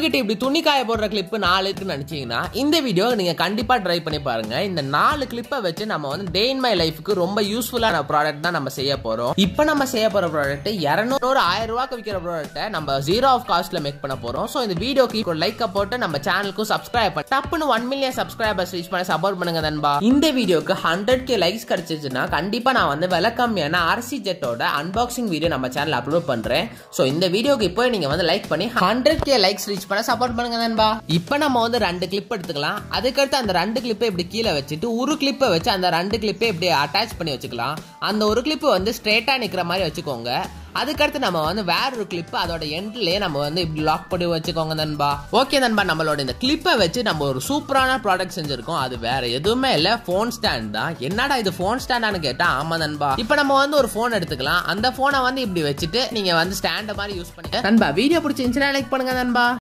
உங்ககிட்ட இப்படி துணி காய போடுற கிளிப் நாலு இருக்குன்னு நினைச்சீங்கன்னா இந்த வீடியோ நீங்க கண்டிப்பா ட்ரை பண்ணி பாருங்க இந்த நாலு கிளிப்பை வச்சு நம்ம வந்து டே இன் மை லைஃப்க்கு ரொம்ப யூஸ்ஃபுல்லான ப்ராடக்ட் தான் நம்ம செய்ய போறோம் இப்போ நம்ம செய்ய போற ப்ராடக்ட் இரநூறு ஆயிரம் ரூபாய்க்கு விற்கிற ப்ராடக்ட்டை நம்ம ஜீரோ ஆஃப் காஸ்ட்ல மேக் பண்ண போறோம் ஸோ இந்த வீடியோக்கு லைக் போட்டு நம்ம சேனலுக்கும் சப்ஸ்கிரைப் பண்ணி டப்புன்னு ஒன் மில்லியன் சப்ஸ்கிரைபர்ஸ் ரீச் பண்ண சப்போர்ட் பண்ணுங்க நண்பா இந்த வீடியோக்கு ஹண்ட்ரட் கே லைக்ஸ் கிடைச்சிச்சுன்னா கண்டிப்பா நான் வந்து விலை கம்மியான ஆர்சி ஜெட்டோட அன்பாக்சிங் வீடியோ நம்ம சேனல் அப்லோட் பண்றேன் ஸோ இந்த வீடியோக்கு இப்போ நீங்க வந்து லைக் பண்ணி ஹண்ட்ரட் கே லைக்ஸ் ரீச் பண்ண சப்போர்ட் பண்ணுங்க நண்பா இப்போ நம்ம வந்து ரெண்டு கிளிப் எடுத்துக்கலாம் அதுக்கடுத்து அந்த ரெண்டு கிளிப்பை இப்படி கீழே வச்சுட்டு ஒரு கிளிப்பை வச்சு அந்த ரெண்டு கிளிப்பை இப்படி அட்டாச் பண்ணி வச்சுக்கலாம் அந்த ஒரு கிளிப்பு வந்து ஸ்ட்ரெயிட்டா நிக்கிற மாதிரி வச்சுக்கோங்க அதுக்கடுத்து நம்ம வந்து வேற ஒரு கிளிப் அதோட எண்ட்லயே நம்ம வந்து இப்படி லாக் பண்ணி வச்சுக்கோங்க நண்பா ஓகே நண்பா நம்மளோட இந்த கிளிப்பை வச்சு நம்ம ஒரு சூப்பரான ப்ராடக்ட் செஞ்சிருக்கோம் அது வேற எதுவுமே இல்ல போன் ஸ்டாண்ட் தான் என்னடா இது போன் ஸ்டாண்டான்னு கேட்டா ஆமா நண்பா இப்போ நம்ம வந்து ஒரு போன் எடுத்துக்கலாம் அந்த போனை வந்து இப்படி வச்சுட்டு நீங்க வந்து ஸ்டாண்ட மாதிரி யூஸ் பண்ணிட்டு நண்பா வீடியோ பிடிச்சிருந்துச்சுன்னா லைக் பண்ணுங்க நண்பா